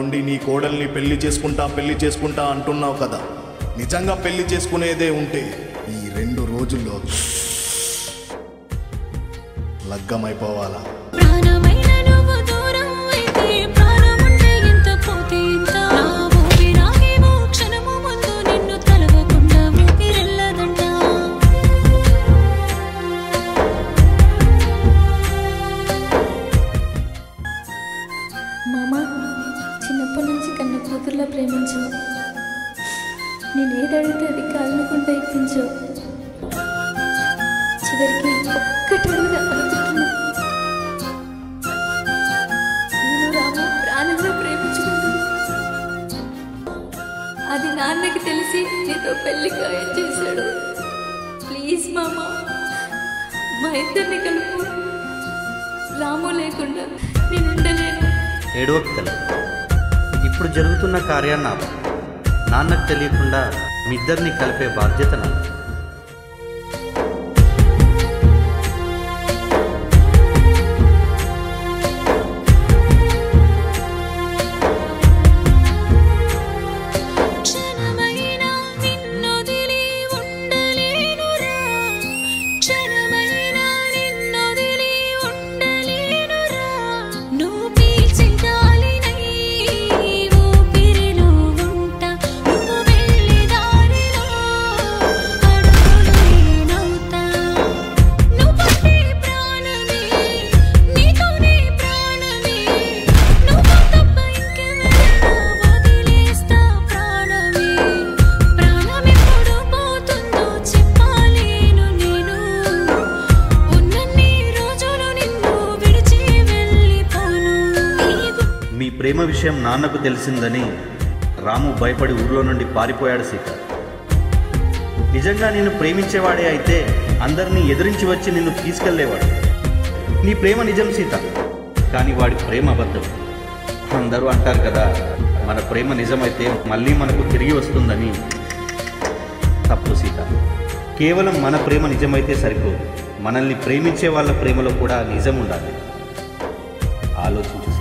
నుండి నీ కోడల్ని పెళ్లి చేసుకుంటా పెళ్లి చేసుకుంటా అంటున్నావు కదా నిజంగా పెళ్లి చేసుకునేదే ఉంటే ఈ రెండు రోజుల్లో లగ్గమైపోవాలా ప్రాణమైన నువ్వు దూరం అయితే ప్రాణముంటే ఇంత పోతే ఇంత నా ఊపిరాగేమో క్షణము ముందు నిన్ను తలవకుండా ఊపిరెళ్ళదంట మామ చిన్నప్పటి నుంచి కన్న కూతుర్లా ప్రేమించావు నేను ఏది అడిగితే అది కాలనుకుంటా ఇప్పించావు చివరికి ఒక్కటి అడుగుదా అనుకుంటున్నా నేను రాము ప్రాణంగా ప్రేమించుకుంటున్నా అది నాన్నకి తెలిసి నీతో పెళ్లి ఖాయం చేశాడు ప్లీజ్ మామ మా ఇద్దరిని కలుపు రాము లేకుండా నేను ఉండలేను ఏడవక్కలు ఇప్పుడు జరుగుతున్న కార్యాన్ని ఆపు. నాన్నకు తెలియకుండా మీ ఇద్దరిని కలిపే బాధ్యత నాది క్షణమైనా నిన్నొదిలి ఉండలేనురా క్షణమైనా నిన్నొదిలి ఉండలేనురా నువ్వు పీల్చే గాలినై ఊపిరిలో ఉంటా నువ్వు వెళ్ళే దారిలో అడుగులు నేనవుతా నువ్వు పట్టే ప్రాణమే నీతోనే ప్రాణమే నువ్వు తప్ప ఇంకెవరైనా వదిలేస్తా ప్రాణమే ప్రాణమెప్పుడు పోతుందో చెప్పలేను నేను ఉన్నన్ని రోజులు నిన్ను విడిచి వెళ్ళిపోను నీకు మీ ప్రేమ విషయం నాన్నకు తెలిసిందని రాము భయపడి ఊర్లో నుండి పారిపోయాడు సీత నిజంగా నిన్ను ప్రేమించేవాడే అయితే అందరినీ ఎదిరించి వచ్చి నిన్ను తీసుకెళ్లేవాడు నీ ప్రేమ నిజం సీత కానీ వాడి ప్రేమ అబద్ధం అందరూ అంటారు కదా మన ప్రేమ నిజమైతే మళ్ళీ మనకు తిరిగి వస్తుందని తప్పు సీత కేవలం మన ప్రేమ నిజమైతే సరిపోదు మనల్ని ప్రేమించే వాళ్ళ ప్రేమలో కూడా నిజం ఉండాలి ఆలోచించు సీత